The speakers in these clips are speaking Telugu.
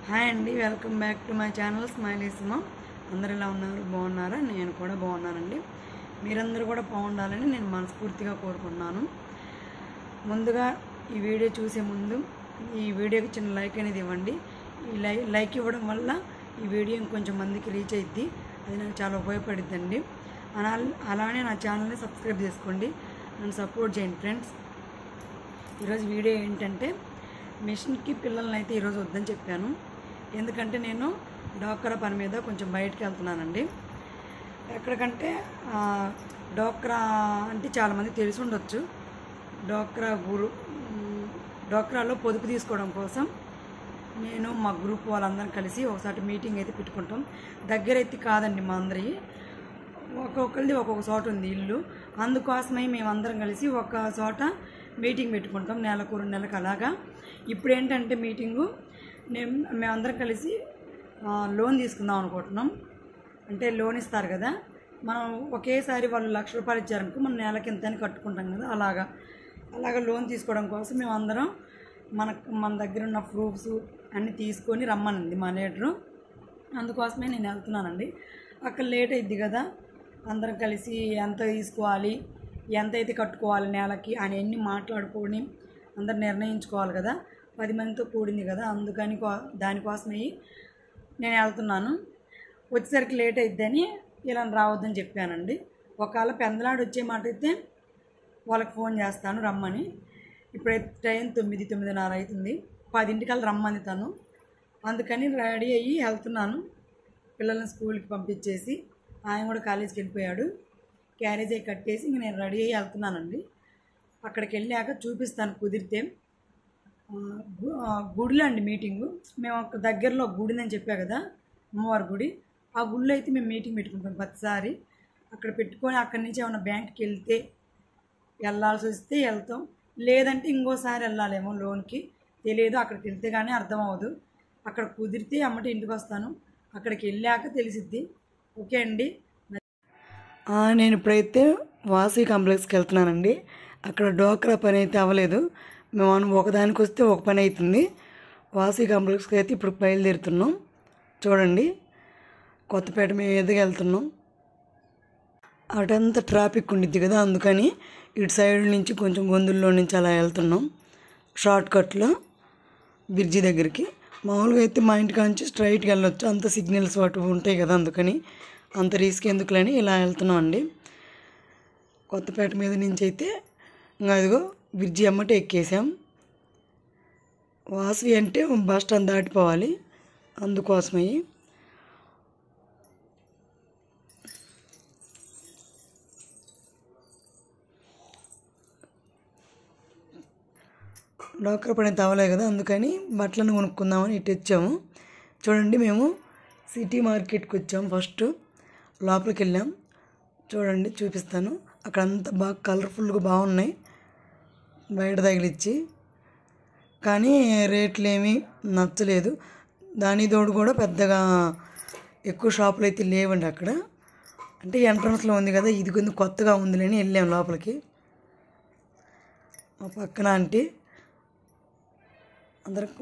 హాయ్ అండి welcome back to my channel స్మైలీస్మా అందరు ఎలా ఉన్నారు బాగున్నారా నేను కూడా బాగున్నానండి మీరందరూ కూడా బాగుండాలని నేను మనస్ఫూర్తిగా కోరుకుంటున్నాను ముందుగా ఈ వీడియో చూసే ముందు ఈ వీడియోకి చిన్న లైక్ అనేది ఇవ్వండి ఈ లై లైక్ ఇవ్వడం వల్ల ఈ వీడియో ఇంకొంచెం మందికి రీచ్ అయ్యిద్ది అది నాకు చాలా ఉపయోగపడుద్దండి అలా అలానే నా ఛానల్ని సబ్స్క్రైబ్ చేసుకోండి నన్ను సపోర్ట్ చేయండి ఫ్రెండ్స్ ఈరోజు వీడియో ఏంటంటే మిషన్కి పిల్లల్ని అయితే ఈరోజు వద్దని చెప్పాను ఎందుకంటే నేను డోక్రా పని మీద కొంచెం బయటకు వెళ్తున్నానండి ఎక్కడికంటే ఆ, డోక్రా అంటే చాలామంది తెలిసి ఉండొచ్చు డోక్రా గురు మ్, డోక్రాలో పొదుపు తీసుకోవడం కోసం నేను మా గ్రూప్ వాళ్ళందరం కలిసి ఒకసారి మీటింగ్ అయితే పెట్టుకుంటాం దగ్గర అయితే కాదండి మా అందరి ఒక్కొక్కరిది ఒక్కొక్క చోట ఉంది ఇల్లు అందుకోసమే మేమందరం కలిసి ఒక చోట మీటింగ్ పెట్టుకుంటాం నెలకు రెండు నెలలకు అలాగా ఇప్పుడు ఏంటంటే మీటింగు నేను మేమందరం కలిసి ఆ, లోన్ తీసుకుందాం అనుకుంటున్నాం అంటే లోన్ ఇస్తారు కదా మనం ఒకేసారి వాళ్ళు లక్ష రూపాయలు ఇచ్చారనుకో మనం నెలకి ఎంత అని కట్టుకుంటాం కదా అలాగా అలాగా లోన్ తీసుకోవడం కోసం మేము అందరం మన మన దగ్గర ఉన్న ప్రూఫ్స్ అన్నీ తీసుకొని రమ్మనండి మా లీడరు అందుకోసమే నేను వెళ్తున్నానండి అక్కడ లేట్ అయింది కదా అందరం కలిసి ఎంత తీసుకోవాలి ఎంత అయితే కట్టుకోవాలి నెలకి అని అన్ని మాట్లాడుకొని అందరు నిర్ణయించుకోవాలి కదా పది మందితో కూడింది కదా అందుకని కో- దానికోసమే నేను వెళ్తున్నాను వచ్చేసరికి లేట్ అయిద్దని ఇలా రావద్దని చెప్పానండి ఒకవేళ పెందలాడు వచ్చే మాట అయితే వాళ్ళకి ఫోన్ చేస్తాను రమ్మని ఇప్పుడైతే టైం తొమ్మిది తొమ్మిదిన్నర అవుతుంది పదింటికల్లా రమ్మంది తను అందుకని రెడీ అయ్యి వెళ్తున్నాను పిల్లల్ని స్కూల్కి పంపించేసి ఆయన కూడా కాలేజీకి వెళ్ళిపోయాడు క్యారేజ్ అయి కట్టేసి ఇంక నేను రెడీ అయ్యి వెళ్తున్నానండి అక్కడికి వెళ్ళాక చూపిస్తాను కుదిరితే ఆ, గు- ఆ, గుడిలో అండి మీటింగు మేము ఒక దగ్గరలో ఒక గుడి అని చెప్పా కదా అమ్మవారి గుడి ఆ గుడిలో అయితే మేము మీటింగ్ పెట్టుకుంటాం ప్రతిసారి అక్కడ పెట్టుకొని అక్కడి నుంచి ఏమైనా బ్యాంక్కి వెళ్తే వెళ్ళాల్సి వస్తే వెళ్తాం లేదంటే ఇంకోసారి వెళ్ళాలేమో లోన్కి తెలియదు అక్కడికి వెళ్తే కానీ అర్థం అవ్వదు అక్కడ కుదిరితే అమ్మటి ఇంటికి వస్తాను అక్కడికి వెళ్ళాక తెలిసిద్ది ఓకే అండి ఆ, నేను ఇప్పుడైతే వాసీ కాంప్లెక్స్కి వెళ్తున్నానండి అక్కడ డోక్రా పని అయితే అవ్వలేదు మేము అను- ఒకదానికి వస్తే ఒక పని అవుతుంది వాసీ కాంప్లెక్స్కి అయితే ఇప్పుడు బయలుదేరుతున్నాం చూడండి కొత్తపేట మేము ఎదుగు వెళ్తున్నాం అటంతా ట్రాఫిక్ ఉండిద్ది కదా అందుకని ఇటు సైడ్ నుంచి కొంచెం గొంతుల్లో నుంచి అలా వెళ్తున్నాం షార్ట్ కట్లో బ్రిడ్జి దగ్గరికి మామూలుగా అయితే మా ఇంటి కాంచి స్ట్రైట్కి వెళ్ళొచ్చు అంత సిగ్నల్స్ వాటి ఉంటాయి కదా అందుకని అంత రిస్క్ ఎందుకులని ఇలా వెళ్తున్నాం అండి కొత్తపేట మీద నుంచి అయితే ఇంకా అదిగో బ్రిడ్జి అమ్మటే ఎక్కేసాం వాసవి అంటే బస్ స్టాండ్ దాటిపోవాలి అందుకోసమయ్యి డోక్రా పని తవ్వలే కదా అందుకని బట్టలను కొనుక్కుందామని ఇటు వచ్చాము చూడండి మేము సిటీ మార్కెట్కి వచ్చాము ఫస్ట్ లోపలికి వెళ్ళాం చూడండి చూపిస్తాను అక్కడ అంతా బాగా కలర్ఫుల్గా బాగున్నాయి బయట తగిలిచ్చి కానీ రేట్లు ఏమీ నచ్చలేదు దాని తోడు కూడా పెద్దగా ఎక్కువ షాపులు అయితే లేవండి అక్కడ అంటే ఎంట్రన్స్లో ఉంది కదా ఇది కొంచెం కొత్తగా ఉందిలేని వెళ్ళాం లోపలికి మా పక్కన ఆంటీ అందరికి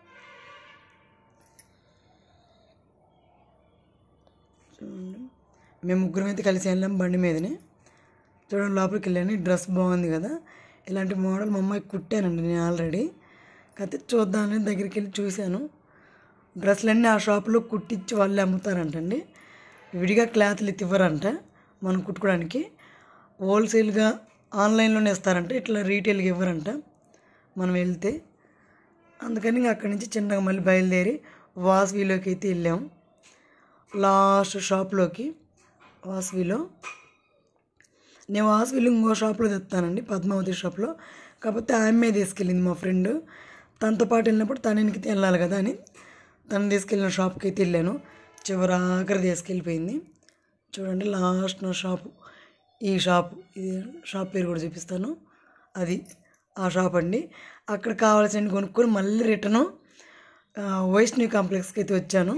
చూడండి మేము ముగ్గురం అయితే కలిసి వెళ్ళాం బండి మీదనే చూడండి లోపలికి వెళ్ళాను ఈ డ్రెస్ బాగుంది కదా ఇలాంటి మోడల్ మా అమ్మాయికి కుట్టానండి నేను ఆల్రెడీ కాకపోతే చూద్దామని దగ్గరికి వెళ్ళి చూశాను డ్రెస్సులన్నీ ఆ షాప్లో కుట్టించి వాళ్ళు అమ్ముతారంటండి విడిగా క్లాత్లు ఎత్తి ఇవ్వరంట మనం కుట్టుకోవడానికి హోల్సేల్గా ఆన్లైన్లోనే ఇస్తారంట ఇట్లా రీటైల్గా ఇవ్వరంట మనం వెళ్తే అందుకని ఇంకా అక్కడి నుంచి చిన్నగా మళ్ళీ బయలుదేరి వాసవిలోకి అయితే వెళ్ళాం లాస్ట్ షాప్లోకి వాసవిలో నేను వాసవిలో ఇంకో షాప్లో తెస్తానండి పద్మావతి షాప్లో కాకపోతే ఆమె తీసుకెళ్ళింది మా ఫ్రెండ్ తనతో పాటు వెళ్ళినప్పుడు తన వెనక్కి వెళ్ళాలి కదా అని తను తీసుకెళ్ళిన షాప్కి అయితే వెళ్ళాను చివరి ఆఖరి తీసుకెళ్ళిపోయింది చూడండి లాస్ట్ నా షాపు ఈ షాపు ఇది షాప్ పేరు కూడా చూపిస్తాను అది ఆ షాప్ అండి అక్కడ కావాల్సిన కొనుక్కొని మళ్ళీ రిటర్ను ఆ, వైష్ణవి కాంప్లెక్స్కి అయితే వచ్చాను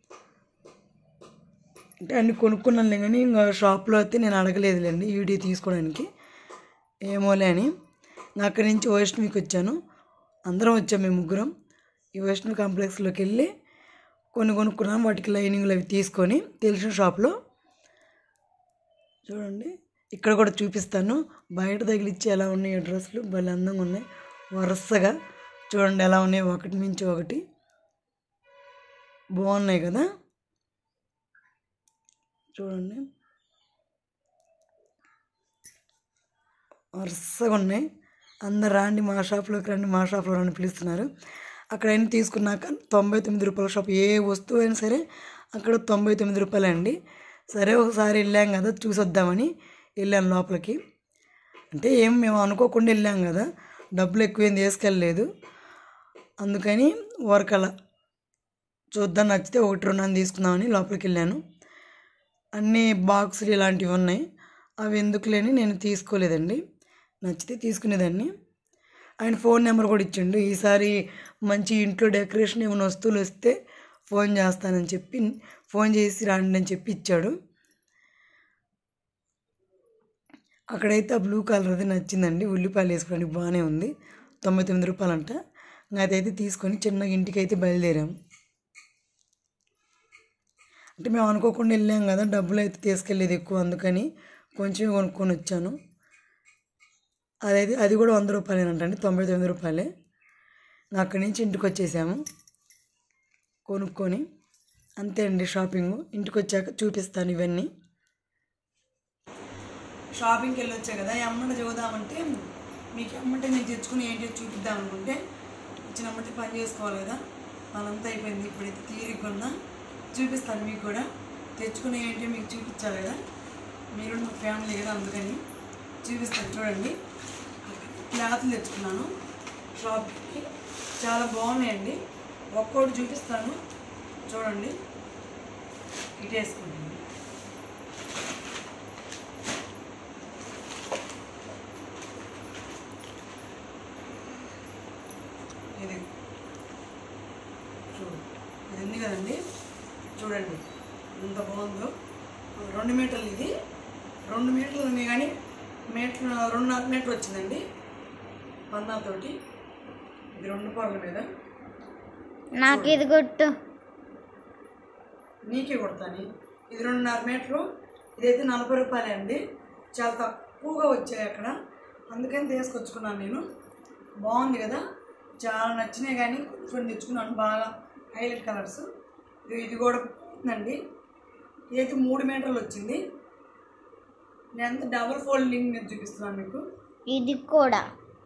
అంటే అన్ని కొనుక్కున్నానులే కానీ ఇంకా షాప్లో అయితే నేను అడగలేదులేండి వీడియో తీసుకోవడానికి ఏమోలే అని ఇంకా అక్కడి నుంచి వైష్ణవికి వచ్చాను అందరం వచ్చాం మేము ముగ్గురం ఈ వైష్ణవి కాంప్లెక్స్లోకి వెళ్ళి కొన్ని కొనుక్కున్నాను వాటికి లైనింగ్లు అవి తీసుకొని తెలిసిన షాప్లో చూడండి ఇక్కడ కూడా చూపిస్తాను బయట తగిలిచ్చి ఎలా ఉన్నాయి ఈ డ్రెస్సులు భలే అందంగా ఉన్నాయి వరుసగా చూడండి ఎలా ఉన్నాయి ఒకటి మించి ఒకటి బాగున్నాయి కదా చూడండి వరుసగా ఉన్నాయి అందరు రాండి మా షాప్లోకి రండి మా షాప్లో రండి పిలుస్తున్నారు అక్కడ అన్ని తీసుకున్నాక తొంభై తొమ్మిది రూపాయల షాప్ ఏ వస్తువు అయినా సరే అక్కడ తొంభై తొమ్మిది రూపాయలే అండి సరే ఒకసారి వెళ్ళాం కదా చూసొద్దామని వెళ్ళాం లోపలికి అంటే ఏం మేము అనుకోకుండా వెళ్ళాం కదా డబ్బులు ఎక్కువ ఏం తీసుకెళ్ళలేదు అందుకని వర్క్ అలా చూద్దాం నచ్చితే ఒకటి రెండు అని తీసుకుందామని లోపలికి వెళ్ళాను అన్ని బాక్సులు ఇలాంటివి ఉన్నాయి అవి ఎందుకు లేని నేను తీసుకోలేదండి నచ్చితే తీసుకునేదాన్ని ఆయన ఫోన్ నెంబర్ కూడా ఇచ్చిండు ఈసారి మంచి ఇంట్లో డెకరేషన్ ఏమైనా వస్తువులు వస్తే ఫోన్ చేస్తానని చెప్పి ఫోన్ చేసి రండి అని చెప్పి ఇచ్చాడు అక్కడైతే ఆ బ్లూ కలర్ది నచ్చిందండి ఉల్లిపాయలు వేసుకోవడానికి బాగానే ఉంది తొంభై తొమ్మిది రూపాయలు అంట అదైతే తీసుకొని చిన్నగా ఇంటికి అయితే బయలుదేరాము అంటే మేము అనుకోకుండా వెళ్ళాం కదా డబ్బులు అయితే తీసుకెళ్ళేది ఎక్కువ అందుకని కొంచెం కొనుక్కొని వచ్చాను అదైతే అది కూడా వంద రూపాయలేనంట అండి తొంభై తొమ్మిది రూపాయలే అక్కడి నుంచి ఇంటికి వచ్చేసాము కొనుక్కొని అంతే అండి షాపింగ్ ఇంటికి వచ్చాక చూపిస్తాను ఇవన్నీ షాపింగ్కి వెళ్ళి వచ్చా కదా ఎమ్మట చూద్దామంటే మీకు ఎమ్మంటే నేను తెచ్చుకుని ఏంటి చూపిద్దాం అనుకుంటే ఇచ్చినమ్మటే పని చేసుకోవాలి కదా పనంతా అయిపోయింది ఇప్పుడైతే తీరిగ్గా ఉందా చూపిస్తాను మీకు కూడా తెచ్చుకునే ఏంటి మీకు చూపించాలి కదా మీరు మా ఫ్యామిలీ కదా అందుకని చూపిస్తాను చూడండి క్లాత్లు తెచ్చుకున్నాను షాప్కి చాలా బాగున్నాయండి ఒక్కోటి చూపిస్తాను చూడండి ఇటు వేసుకుంటాను ఇది చూడు ఇది ఉంది కదండి చూడండి ఎంత బాగుందో రెండు మీటర్లు ఇది రెండు మీటర్లు ఉన్నాయి కానీ మీటర్ రెండున్నర మీటర్ వచ్చిందండి పన్నాతోటి ఇది రెండు పొరల మీద నాకు ఇది కొట్టు నీకే కొడతాను ఇది రెండున్నర మీటరు ఇదైతే నలభై రూపాయలే అండి చాలా తక్కువగా వచ్చాయి అక్కడ అందుకని తీసుకొచ్చుకున్నాను నేను బాగుంది కదా చాలా నచ్చినాయి కానీ కొంచెం తెచ్చుకున్నాను బాగా హైలైట్ కలర్స్ ఇది ఇది కూడా ఉందండి ఇదైతే మూడు మీటర్లు వచ్చింది నేను అంత డబుల్ ఫోల్డింగ్ మీద చూపిస్తున్నాను మీకు ఇది కూడా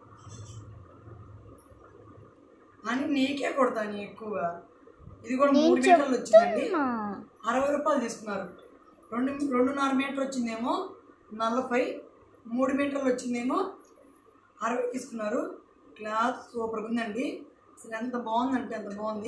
అని నీకే కొడతాను ఎక్కువగా ఇది కూడా మూడు మీటర్లు వచ్చిందండి ఆ, అరవై రూపాయలు తీసుకున్నారు రెండు రెండున్నర మీటర్ వచ్చిందేమో నలభై మూడు మీటర్లు వచ్చిందేమో అరవై తీసుకున్నారు క్లాత్ సూపర్గా ఉందండి అసలు ఎంత బాగుందంటే అంత బాగుంది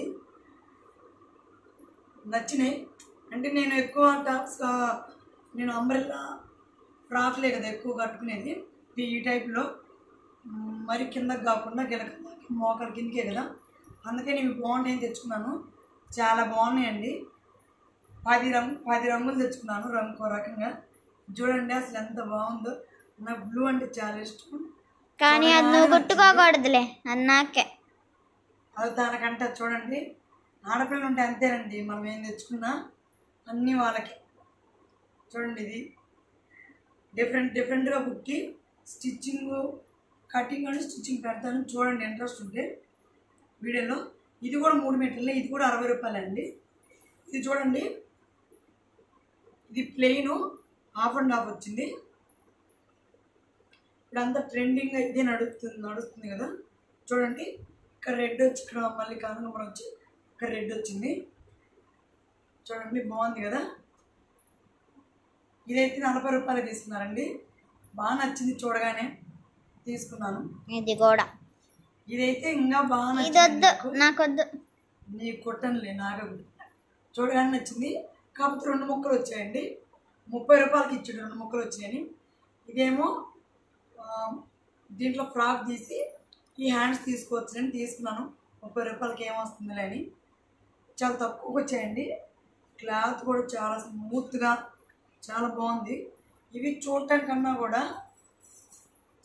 నచ్చినాయి అంటే నేను ఎక్కువ టాప్స్ నేను అంబ్రెల్లా ఫ్రాక్లే కదా ఎక్కువ కట్టుకునేది ఈ- ఈ టైప్లో మ్, మరి కిందకి కాకుండా గిలక మోకాల కిందకే కదా అందుకని ఇవి బాగుంటాయని తెచ్చుకున్నాను చాలా బాగున్నాయండి పది రంగు పది రంగులు తెచ్చుకున్నాను రంగు రకంగా చూడండి అసలు ఎంత బాగుందో నాకు బ్లూ అంటే చాలా ఇష్టం కానీ అది నువ్వు కొట్టుకోకూడదులే అది నాకే అది దానికంటే చూడండి ఆడపిల్లలు ఉంటే అంతేనండి మనం ఏం తెచ్చుకున్నా అన్నీ వాళ్ళకి చూడండి ఇది డిఫరెంట్ డిఫరెంట్గా కుట్టి స్టిచ్చింగ్ కటింగ్ అని స్టిచ్చింగ్ పెడతాను చూడండి ఇంట్రెస్ట్ ఉంటే వీడియోలో ఇది కూడా మూడు మీటర్లే ఇది కూడా అరవై రూపాయలండి ఇది చూడండి ఇది ప్లెయిన్ హాఫ్ అండ్ హాఫ్ వచ్చింది ఇప్పుడంతా ట్రెండింగ్ అయితే నడుస్తుంది నడుస్తుంది కదా చూడండి ఇక్కడ రెడ్ వచ్చి ఇక్కడ మళ్ళీ కనకమరం వచ్చి ఇక్కడ రెడ్ వచ్చింది చూడండి బాగుంది కదా ఇదైతే నలభై రూపాయలు తీసుకున్నారండి బాగా నచ్చింది చూడగానే తీసుకున్నాను ఇది కూడా ఇదైతే ఇంకా బాగా ఇది నచ్చింది వద్దు నాకొద్దు నీ కొట్టనులే నాగ చూడగానే నచ్చింది కాకపోతే రెండు ముక్కలు వచ్చాయండి ముప్పై రూపాయలకి ఇచ్చాడు రెండు ముక్కలు వచ్చాయని ఇదేమో ఆ, దీంట్లో ఫ్రాక్ తీసి ఈ హ్యాండ్స్ తీసుకోవచ్చని తీసుకున్నాను ముప్పై రూపాయలకి ఏమొస్తుందిలే అని చాలా తక్కువకి వచ్చాయండి క్లాత్ కూడా చాలా స్మూత్గా చాలా బాగుంది ఇవి చూడటానికన్నా కూడా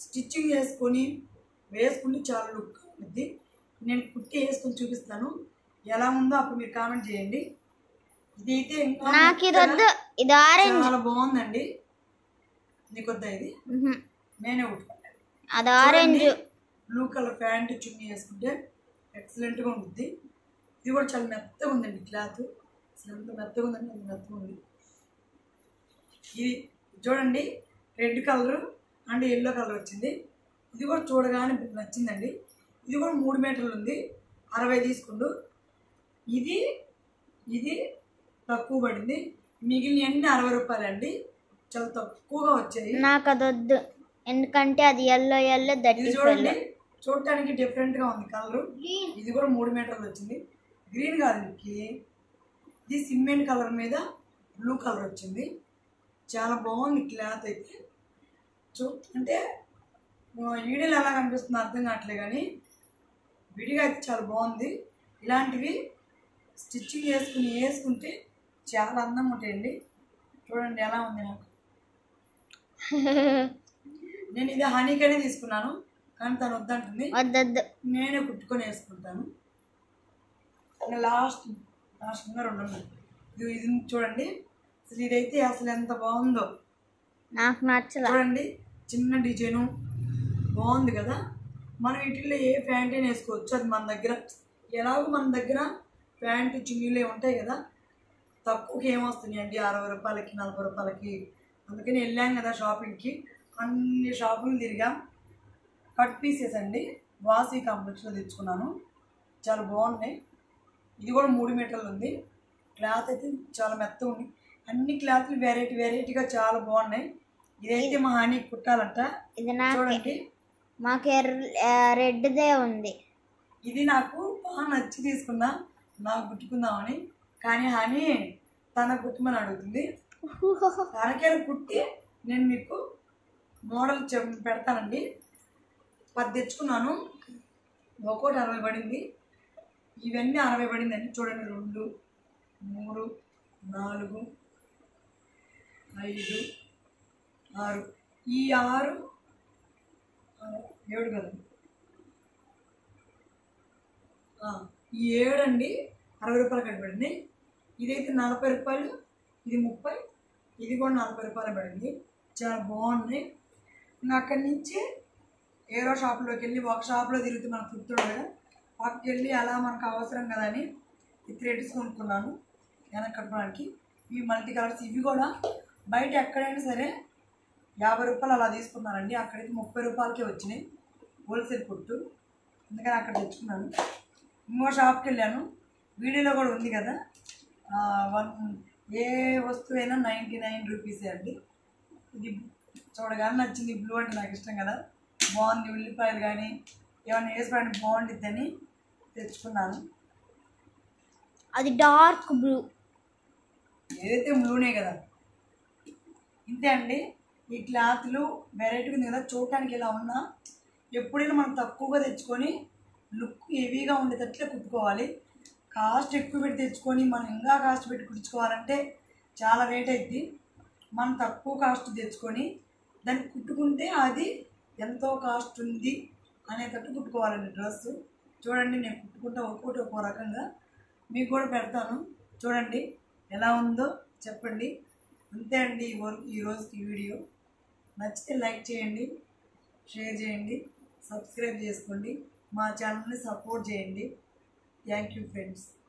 స్టిచ్చింగ్ చేసుకొని వేసుకుంటే చాలా లుక్ ఉంది నేను కుట్టి వేసుకొని చూపిస్తాను ఎలా ఉందో అప్పుడు మీరు కామెంట్ చేయండి ఇదైతే ఇంకా నాకు ఇది వద్దు ఇది ఆరెంజ్ చాలా బాగుందండి నీకు వద్దా ఇది ఉహు. నేనే కుట్టుకుంటాను అది orange blue colour pant chunni వేసుకుంటే ఎక్సలెంట్గా ఉంటుంది ఇది కూడా చాలా మెత్తగా ఉందండి క్లాత్ అసలు ఎంత మెత్తగా ఉందండి అంత మెత్తగా ఉంది ఇది చూడండి red colour and yellow colour వచ్చింది ఇది కూడా చూడగానే నచ్చిందండి ఇది కూడా మూడు మీటర్లు ఉంది అరవై తీసుకుండు ఇది ఇది తక్కువ పడింది మిగిలిన అన్ని అరవై రూపాయలండి చాలా తక్కువగా వచ్చాయి నాకు అది వద్దు ఎందుకంటే అది ఎల్లో ఎల్లో ఇది దట్టి చూడండి చూడటానికి డిఫరెంట్ గా ఉంది కలర్ ఇది కూడా మూడు మీటర్లు వచ్చింది గ్రీన్ కాదు ఇది ఇది సిమెంట్ కలర్ మీద బ్లూ కలర్ వచ్చింది చాలా బాగుంది క్లాత్ అయితే చూ అంటే ఆ, వీడియోలో ఎలా కనిపిస్తుందో అర్థం కావట్లే కానీ విడిగా అయితే చాలా బాగుంది ఇలాంటివి స్టిచ్చింగ్ వేసుకుని వేసుకుంటే చాలా అందంగా ఉంటాయండి చూడండి ఎలా ఉంది నాకు నేను ఇది హనీకనే తీసుకున్నాను కానీ తను వద్దంటుంది వద్దొద్దు నేనే కుట్టుకొని వేసుకుంటాను ఇంకా లాస్ట్ లాస్ట్ ఇంకా రెండు ఉన్నాయి ఇది ఇది చూడండి అసలు ఇదైతే అసలు ఎంత బాగుందో నాకు నచ్చల చూడండి చిన్న డిజైను బాగుంది కదా మనం వీటిల్లో ఏ ప్యాంట్ అయినా వేసుకోవచ్చు అది మన దగ్గర ఎలాగో మన దగ్గర ప్యాంటు చున్నీలే ఉంటాయి కదా తక్కువకి ఏమొస్తున్నాయి అండి అరవై రూపాయలకి నలభై రూపాయలకి అందుకని వెళ్ళాం కదా షాపింగ్కి అన్ని షాపులు తిరిగాం కట్ పీసెస్ అండి వాసి కాంప్లెక్స్లో తెచ్చుకున్నాను చాలా బాగున్నాయి ఇది కూడా మూడు మీటర్లు ఉంది క్లాత్ అయితే చాలా మెత్తగా ఉంది అన్ని క్లాత్లు వెరైటీ వెరైటీగా చాలా బాగున్నాయి ఇదైతే మా హాని కుట్టాలంట ఇది నాకే చూడండి మాకు ఎర్ర రెడ్దే ఉంది ఇది నాకు బాగా నచ్చి తీసుకున్నా నాకు కుట్టుకుందామని కానీ హాని తన కుట్టుమని అడుగుతుంది తనకేలా కుట్టి నేను మీకు మోడల్ చెప్ పెడతానండి పది తెచ్చుకున్నాను ఒక్కోటి అరవై పడింది ఇవన్నీ అరవై పడిందండి చూడండి రెండు మూడు నాలుగు ఐదు ఆరు ఈ ఆరు ఆ, ఏడు కదా ఆ, ఈ ఏడు అండి అరవై రూపాయలు కట్టబడింది ఇదైతే నలభై రూపాయలు ఇది ముప్పై ఇది కూడా నలభై రూపాయలు పడింది చాలా బాగున్నాయి ఇంకా అక్కడి నుంచి ఏరో షాప్లోకి వెళ్ళి ఒక షాప్లో తిరిగితే మనకు గుర్తుండదు కదా పక్కకి వెళ్ళి అలా మనకు అవసరం కదా అని ఈ థ్రెడ్స్ కొనుక్కున్నాను వెనక్కి కట్టుకోవడానికి ఇవి మల్టీ కలర్స్ ఇవి కూడా బయట ఎక్కడైనా సరే యాభై రూపాయలు అలా తీసుకున్నానండి అక్కడైతే ముప్పై రూపాయలకే వచ్చినాయి హోల్సేల్ కుట్టు అందుకని అక్కడ తెచ్చుకున్నాను ఇంకో షాప్కి వెళ్ళాను వీడియోలో కూడా ఉంది కదా ఆ, వన్ ఏ వస్తువైనా నైంటీ నైన్ రూపీసే అండి ఇది చూడగానే నచ్చింది బ్లూ అంటే నాకు ఇష్టం కదా బాగుంది ఉల్లిపాయలు కానీ ఏమైనా వేసుకోవడానికి బాగుండిద్దని తెచ్చుకున్నాను అది డార్క్ బ్లూ ఏదైతే బ్లూనే కదా ఇంతే అండి ఈ క్లాత్లు వెరైటీ ఉంది కదా చూడటానికి ఇలా ఉన్నా ఎప్పుడైనా మనం తక్కువగా తెచ్చుకొని లుక్ హెవీగా ఉండేటట్లే కుట్టుకోవాలి కాస్ట్ ఎక్కువ పెట్టి తెచ్చుకొని మనం ఇంకా కాస్ట్ పెట్టి కుట్టుకోవాలంటే చాలా రేట్ అవుద్ది మనం తక్కువ కాస్ట్ తెచ్చుకొని దాన్ని కుట్టుకుంటే అది ఎంతో కాస్ట్ ఉంది అనేటట్టు కుట్టుకోవాలండి డ్రెస్ చూడండి నేను కుట్టుకుంటా ఒక్కొక్కటి ఒక్కో రకంగా మీకు కూడా పెడతాను చూడండి ఎలా ఉందో చెప్పండి అంతే అండి ఈ వరకు ఈ రోజుకి ఈ వీడియో నచ్చితే లైక్ చేయండి షేర్ చేయండి సబ్స్క్రైబ్ చేసుకోండి మా ఛానల్ని సపోర్ట్ చేయండి థ్యాంక్ యూ ఫ్రెండ్స్